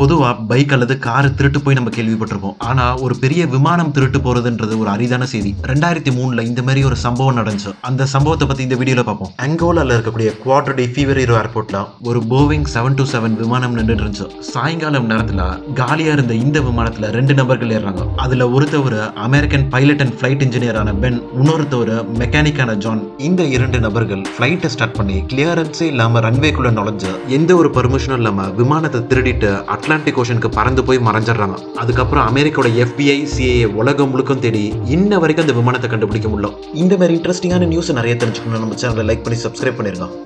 பொதுவா பைக் அல்லது கார் திருட்டு போய் நம்ம கேள்விப்பட்டிருப்போம் ஆனா ஒரு பெரிய விமானம் திருட்டு போறதுன்றது ஒரு அரிதான செய்தி ரெண்டாயிரத்தி மூணுல இந்த மாதிரி ஒரு சம்பவம் நடந்துச்சு அந்த சம்பவத்தை பத்தி இந்த வீடியோல பார்ப்போம் அங்கோலால இருக்கக்கூடிய குவார்டர்டி ஃபீவர் ஹீரோ ஏர்போர்ட்ல ஒரு போவிங் செவன் டூ செவன் விமானம் நின்றுட்டு இருந்துச்சு சாயங்காலம் நேரத்துல காலியா இருந்த இந்த விமானத்துல ரெண்டு நபர்கள் ஏறாங்க அதுல ஒருத்தவர் அமெரிக்கன் பைலட் அண்ட் ஃபிளைட் இன்ஜினியரான பென் இன்னொருத்தவர் மெக்கானிக்கான ஜான் இந்த இரண்டு நபர்கள் ஃபிளைட்டை ஸ்டார்ட் பண்ணி கிளியரன்ஸே இல்லாம ரன்வேக்குள்ள நுழைஞ்சு எந்த ஒரு பர்மிஷனும் இல்லாம விமானத்தை திருடிட்டு அட்லாண்டிக் ஓஷனுக்கு பறந்து போய் மறைஞ்சிடுறாங்க அதுக்கப்புறம் அமெரிக்காவோட FBI சிஏஏ உலகம் முழுக்கும் தேடி இன்ன வரைக்கும் அந்த விமானத்தை கண்டுபிடிக்க முடியல இந்த மாதிரி இன்ட்ரெஸ்டிங்கான நியூஸ் நிறைய தெரிஞ்சுக்கணும் நம்ம சேனலை லைக் பண்ணி சப்ஸ்கிரைப் பண்ணிருங்க